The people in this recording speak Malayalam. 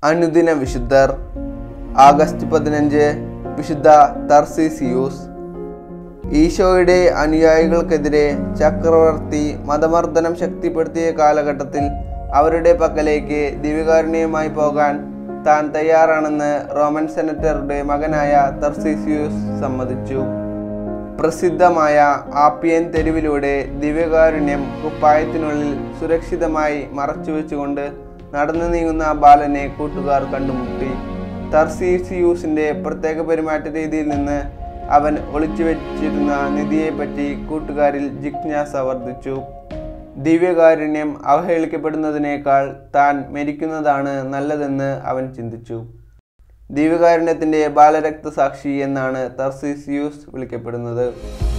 അനുദിന വിശുദ്ധർ ആഗസ്റ്റ് പതിനഞ്ച് വിശുദ്ധ തർസിസിയൂസ് ഈശോയുടെ അനുയായികൾക്കെതിരെ ചക്രവർത്തി മതമർദ്ദനം ശക്തിപ്പെടുത്തിയ കാലഘട്ടത്തിൽ അവരുടെ പക്കലേക്ക് ദിവ്യകാരുണ്യമായി പോകാൻ താൻ തയ്യാറാണെന്ന് റോമൻ സെനറ്ററുടെ മകനായ തർസിസിയൂസ് സമ്മതിച്ചു പ്രസിദ്ധമായ ആപ്പിയൻ തെരുവിലൂടെ ദിവ്യകാരുണ്യം കുപ്പായത്തിനുള്ളിൽ സുരക്ഷിതമായി മറച്ചുവെച്ചുകൊണ്ട് നടന്നു നീങ്ങുന്ന ബാലനെ കൂട്ടുകാർ കണ്ടുമുട്ടി തർസീസിയൂസിന്റെ പ്രത്യേക പെരുമാറ്റ രീതിയിൽ നിന്ന് അവൻ ഒളിച്ചു വെച്ചിരുന്ന നിധിയെപ്പറ്റി കൂട്ടുകാരിൽ ജിജ്ഞാസ വർദ്ധിച്ചു ദിവ്യകാരുണ്യം അവഹേളിക്കപ്പെടുന്നതിനേക്കാൾ താൻ മരിക്കുന്നതാണ് നല്ലതെന്ന് അവൻ ചിന്തിച്ചു ദിവ്യകാരുണ്യത്തിന്റെ ബാലരക്തസാക്ഷി എന്നാണ് തർസീസിയൂസ് വിളിക്കപ്പെടുന്നത്